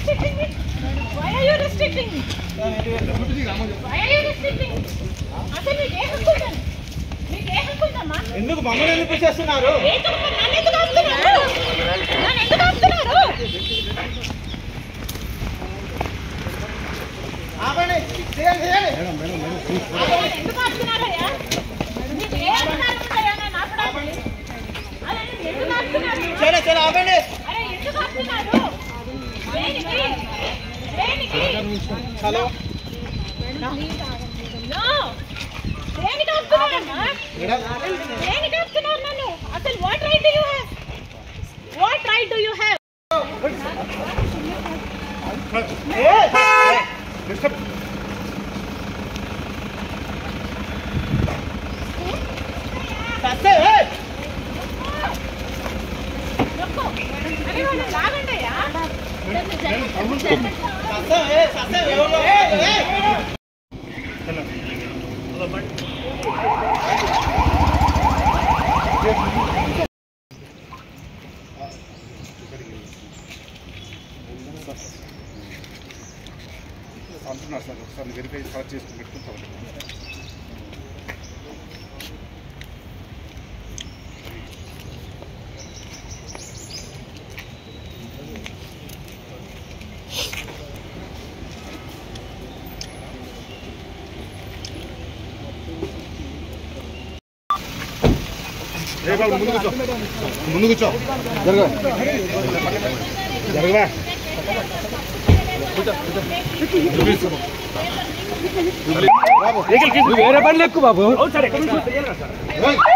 restricting me? Why are you restricting me? Why are you restricting me? అసలు మీకు ఏ హక్కు ఉందని? మీకు ఏ హక్కు ఉందమ్మా? ఎందుకు మమ్మల్ని ఎందుకు చేస్తున్నారు ఏ తప్పు? నన్ను ఎందుకు ఆపుతున్నారు? నన్ను ఎందుకు ఆపుతున్నారు? ఆపండి చేయండి చేయండి నన్ను ఎందుకు ఆపుతున్నారయ్యా? మీకు ఏ అధికారం ఉందయ్యా నన్ను ఆపడానికి? అరే, ఎందుకు ఆపుతున్నారు? చేయండి చేయండి ఆపండి అరే, ఎందుకు ఆపుతున్నారు? దేనికి? దేనికి? Hello No. దేనికి ఆపుతున్నారమ్మా? మేడం దేనికి ఆపుతున్నారు నన్ను? అసలు what right do you have? What right do you have? నొక్కు. అరే, వాళ్ళు లాగండయ్యా. అంటున్నారు సార్ ఒకసారి వెరిఫై కలెక్ట్ చేసుకుని పెట్టుకుంటాం ఏ బాబు ముందు కూర్చో ముందు కూర్చో జరగ జరగవా వేరే బండ్లు ఎక్కువ బాబు ఏయ్!